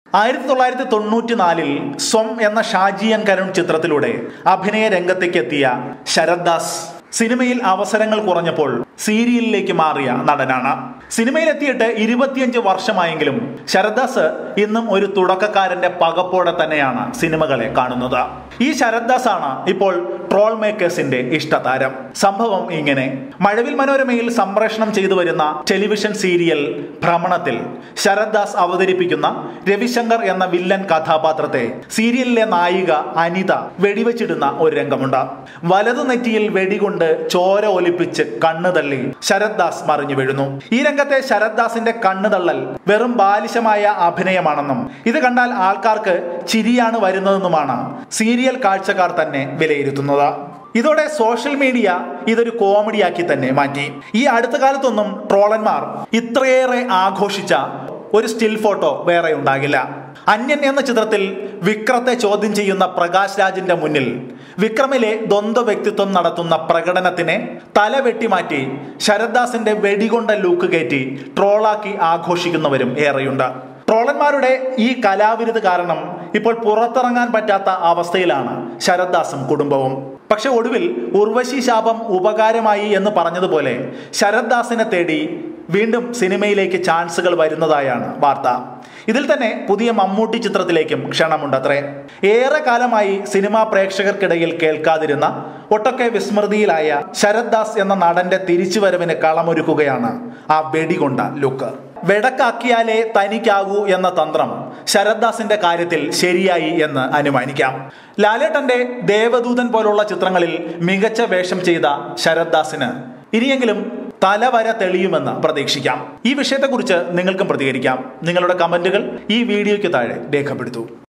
ആയിരത്തി തൊള്ളായിരത്തി തൊണ്ണൂറ്റി നാലിൽ സ്വം എന്ന ഷാജിയൻ കരുൺ ചിത്രത്തിലൂടെ അഭിനയ രംഗത്തേക്ക് എത്തിയ ശരത് ദാസ് സിനിമയിൽ അവസരങ്ങൾ കുറഞ്ഞപ്പോൾ സീരിയലിലേക്ക് മാറിയ നടനാണ് സിനിമയിലെത്തിയിട്ട് ഇരുപത്തിയഞ്ച് വർഷമായെങ്കിലും ശരദ്ദാസ് ഇന്നും ഒരു തുടക്കക്കാരന്റെ പകപ്പോടെ തന്നെയാണ് സിനിമകളെ കാണുന്നത് ഈ ശരദ്ദാസ് ആണ് ഇപ്പോൾ ട്രോൾ മേക്കേഴ്സിന്റെ ഇഷ്ടതാരം സംഭവം ഇങ്ങനെ മഴവിൽ മനോരമയിൽ സംപ്രേഷണം ചെയ്തു വരുന്ന ടെലിവിഷൻ സീരിയൽ ഭ്രമണത്തിൽ ശരദ്ദാസ് അവതരിപ്പിക്കുന്ന രവിശങ്കർ എന്ന വില്ലൻ കഥാപാത്രത്തെ സീരിയലിലെ നായിക അനിത വെടിവെച്ചിടുന്ന ഒരു രംഗമുണ്ട് വലതു നെറ്റിയിൽ വെടികൊണ്ട് ചോര ഒലിപ്പിച്ച് കണ്ണു തള്ളി ശരദ്ദാസ് മറിഞ്ഞു വീഴുന്നു ഈ രംഗത്തെ ശരദ്ദാസിന്റെ കണ്ണു തള്ളൽ വെറും ബാലിശമായ അഭിനയമാണെന്നും ഇത് കണ്ടാൽ ആൾക്കാർക്ക് ചിരിയാണ് വരുന്നതെന്നുമാണ് സീരിയൽ കാഴ്ചക്കാർ തന്നെ വിലയിരുത്തുന്നത് ഇതോടെ സോഷ്യൽ മീഡിയ ഇതൊരു കോമഡിയാക്കി തന്നെ മാറ്റി ഈ അടുത്ത കാലത്തൊന്നും ട്രോളന്മാർ ഇത്രയേറെ ആഘോഷിച്ച ഒരു സ്റ്റിൽ ഫോട്ടോ വേറെ ഉണ്ടാകില്ല അന്യൻ എന്ന ചിത്രത്തിൽ വിക്രത്തെ ചോദ്യം ചെയ്യുന്ന പ്രകാശ് രാജിന്റെ മുന്നിൽ വിക്രമിലെ ദ്വന്ദ്വ വ്യക്തിത്വം നടത്തുന്ന പ്രകടനത്തിനെ തല വെട്ടിമാറ്റി ശരദ്ദാസിന്റെ വെടികൊണ്ട ലൂക്ക് കയറ്റി ട്രോളാക്കി ആഘോഷിക്കുന്നവരും ഏറെയുണ്ട് ട്രോളന്മാരുടെ ഈ കലാവിരുത് കാരണം ഇപ്പോൾ പുറത്തിറങ്ങാൻ പറ്റാത്ത അവസ്ഥയിലാണ് ശരദ്ദാസും കുടുംബവും പക്ഷെ ഒടുവിൽ ഉർവശി ശാപം ഉപകാരമായി എന്ന് പറഞ്ഞതുപോലെ ശരദ്ദാസിനെ തേടി വീണ്ടും സിനിമയിലേക്ക് ചാൻസുകൾ വരുന്നതായാണ് വാർത്ത ഇതിൽ തന്നെ പുതിയ മമ്മൂട്ടി ചിത്രത്തിലേക്കും ക്ഷണമുണ്ടത്രേ ഏറെ കാലമായി സിനിമാ പ്രേക്ഷകർക്കിടയിൽ കേൾക്കാതിരുന്ന ഒട്ടൊക്കെ വിസ്മൃതിയിലായ ശരത് ദാസ് എന്ന നടന്റെ തിരിച്ചുവരവിന് കളമൊരുക്കുകയാണ് ആ വെടികൊണ്ട ലുക്ക് വെടക്കാക്കിയാലേ തനിക്കാകൂ എന്ന തന്ത്രം ശരദ്ദാസിന്റെ കാര്യത്തിൽ ശരിയായി എന്ന് അനുമാനിക്കാം ലാലേട്ടന്റെ ദേവദൂതൻ പോലുള്ള ചിത്രങ്ങളിൽ മികച്ച വേഷം ചെയ്ത ശരദ്ദാസിന് ഇനിയെങ്കിലും തലവര തെളിയുമെന്ന് പ്രതീക്ഷിക്കാം ഈ വിഷയത്തെക്കുറിച്ച് നിങ്ങൾക്കും പ്രതികരിക്കാം നിങ്ങളുടെ കമന്റുകൾ ഈ വീഡിയോയ്ക്ക് താഴെ രേഖപ്പെടുത്തൂ